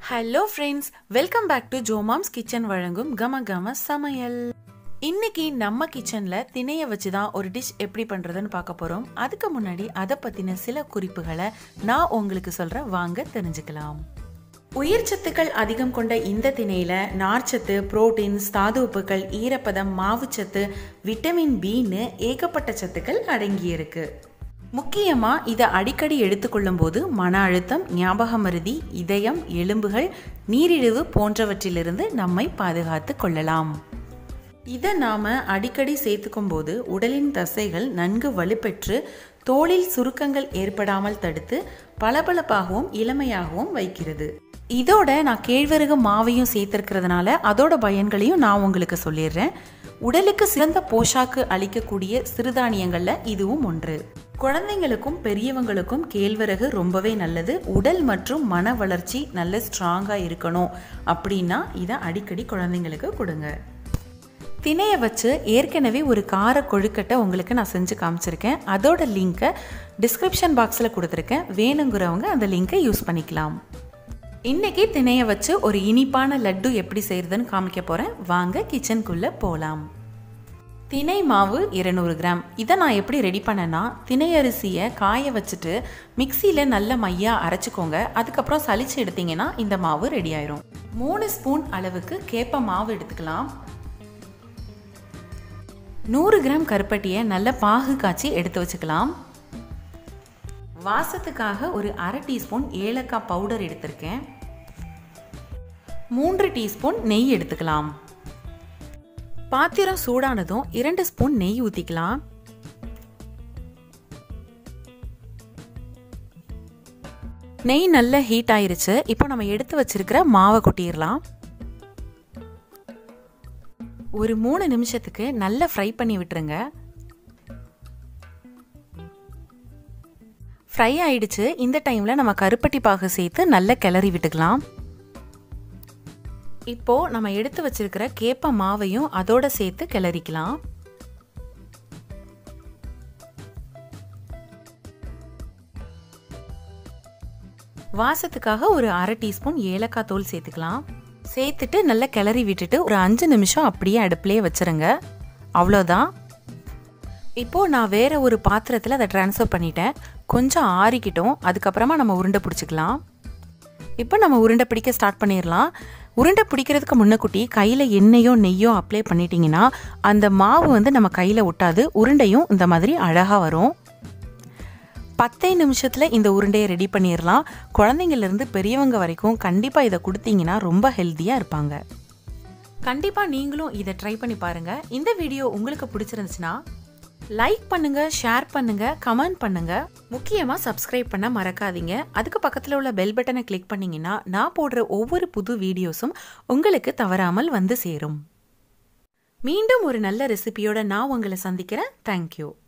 hello friends welcome back to ஜோமாம்ஸ் kitchen வழங்கும் கம கம சமையல் இன்னைக்கு நம்ம கிச்சன்ல திணைய வச்சு தான் ஒரு டிஷ் எப்படி பண்றதுன்னு பார்க்க போறோம் அதுக்கு முன்னாடி அதை பத்தின சில குறிப்புகளை நான் உங்களுக்கு சொல்றேன் வாங்க தெரிஞ்சுக்கலாம் உயிர் சத்துக்கள் அதிகம் கொண்ட இந்த திணையில நார்ச்சத்து புரோட்டீன்ஸ் தாது உப்புக்கள் ஈரப்பதம் மாவுச்சத்து விட்டமின் பின்னு ஏகப்பட்ட சத்துக்கள் அடங்கியிருக்கு முக்கியமா இதை அடிக்கடி எடுத்துக்கொள்ளும் போது மன அழுத்தம் ஞாபக மருதி இதயம் எலும்புகள் நீரிழிவு போன்றவற்றிலிருந்து நம்மை பாதுகாத்து கொள்ளலாம் இதை நாம அடிக்கடி சேர்த்துக்கும் போது உடலின் தசைகள் நன்கு வலுப்பெற்று தோலில் சுருக்கங்கள் ஏற்படாமல் தடுத்து பளபளப்பாகவும் இளமையாகவும் வைக்கிறது இதோட நான் கேழ்வரகு மாவையும் சேர்த்திருக்கிறதுனால அதோட பயன்களையும் நான் உங்களுக்கு சொல்லிடுறேன் உடலுக்கு சிறந்த போஷாக்கு அளிக்கக்கூடிய சிறுதானியங்கள்ல இதுவும் ஒன்று குழந்தைங்களுக்கும் பெரியவங்களுக்கும் கேழ்வரகு ரொம்பவே நல்லது உடல் மற்றும் மன வளர்ச்சி நல்ல ஸ்ட்ராங்காக இருக்கணும் அப்படின்னா இதை அடிக்கடி குழந்தைங்களுக்கு கொடுங்க திணையை வச்சு ஏற்கனவே ஒரு கார கொழுக்கட்டை உங்களுக்கு நான் செஞ்சு காமிச்சிருக்கேன் அதோட லிங்க்கை டிஸ்கிரிப்ஷன் பாக்ஸில் கொடுத்துருக்கேன் வேணுங்கிறவங்க அந்த லிங்கை யூஸ் பண்ணிக்கலாம் இன்னைக்கு திணையை வச்சு ஒரு இனிப்பான லட்டு எப்படி செய்யறதுன்னு காமிக்க போகிறேன் வாங்க கிச்சனுக்குள்ளே போகலாம் திணை மாவு இருநூறு கிராம் இதை நான் எப்படி ரெடி பண்ணேன்னா திணை அரிசியை காய வச்சுட்டு மிக்சியில் நல்ல மையாக அரைச்சிக்கோங்க அதுக்கப்புறம் சலிச்சு எடுத்தீங்கன்னா இந்த மாவு ரெடி ஆயிரும் மூணு ஸ்பூன் அளவுக்கு கேப்ப மாவு எடுத்துக்கலாம் நூறு கிராம் கருப்பட்டியை நல்ல பாகு காய்ச்சி எடுத்து வச்சுக்கலாம் வாசத்துக்காக ஒரு அரை டீஸ்பூன் ஏலக்காய் பவுடர் எடுத்திருக்கேன் மூன்று டீஸ்பூன் நெய் எடுத்துக்கலாம் பாத்திரம் சூடானதும் இரண்டு ஸ்பூன் நெய் ஊற்றிக்கலாம் நெய் நல்ல ஹீட் ஆயிருச்சு இப்போ நம்ம எடுத்து வச்சிருக்கிற மாவை கொட்டிடலாம் ஒரு மூணு நிமிஷத்துக்கு நல்லா ஃப்ரை பண்ணி விட்டுருங்க ஃப்ரை ஆயிடுச்சு இந்த டைமில் நம்ம கருப்பட்டி பாகு சேர்த்து நல்லா கிளறி விட்டுக்கலாம் இப்போ நம்ம எடுத்து வச்சிருக்கிற கேப்ப மாவையும் அதோட சேர்த்து கிளறிக்கலாம் வாசத்துக்காக ஒரு அரை டீஸ்பூன் ஏலக்காய் தூள் சேர்த்துக்கலாம் சேர்த்துட்டு நல்லா கிளறி விட்டுட்டு ஒரு அஞ்சு நிமிஷம் அப்படியே அடுப்புலேயே வச்சுருங்க அவ்வளோதான் இப்போது நான் வேற ஒரு பாத்திரத்தில் அதை ட்ரான்ஸ்ஃபர் பண்ணிட்டேன் கொஞ்சம் ஆறிக்கிட்டோம் அதுக்கப்புறமா நம்ம உருண்டை பிடிச்சிக்கலாம் இப்போ நம்ம உருண்டை பிடிக்க ஸ்டார்ட் பண்ணிடலாம் உருண்டை பிடிக்கிறதுக்கு முன்னக்குட்டி கையில் எண்ணெயோ நெய்யோ அப்ளை பண்ணிட்டீங்கன்னா அந்த மாவு வந்து நம்ம கையில் ஒட்டாது உருண்டையும் இந்த மாதிரி அழகாக வரும் பத்தே நிமிஷத்தில் இந்த உருண்டையை ரெடி பண்ணிடலாம் குழந்தைங்கள்லேருந்து பெரியவங்க வரைக்கும் கண்டிப்பாக இதை கொடுத்தீங்கன்னா ரொம்ப ஹெல்த்தியாக இருப்பாங்க கண்டிப்பாக நீங்களும் இதை ட்ரை பண்ணி பாருங்கள் இந்த வீடியோ உங்களுக்கு பிடிச்சிருந்துச்சுன்னா லைக் பண்ணுங்க ஷேர் பண்ணுங்க கமெண்ட் பண்ணுங்க முக்கியமா சப்ஸ்கிரைப் பண்ண மறக்காதீங்க அதுக்கு பக்கத்தில் உள்ள பெல் பட்டனை கிளிக் பண்ணீங்கன்னா நான் போடுற ஒவ்வொரு புது வீடியோஸும் உங்களுக்கு தவறாமல் வந்து சேரும் மீண்டும் ஒரு நல்ல ரெசிபியோட நான் உங்களை சந்திக்கிறேன் தேங்க்யூ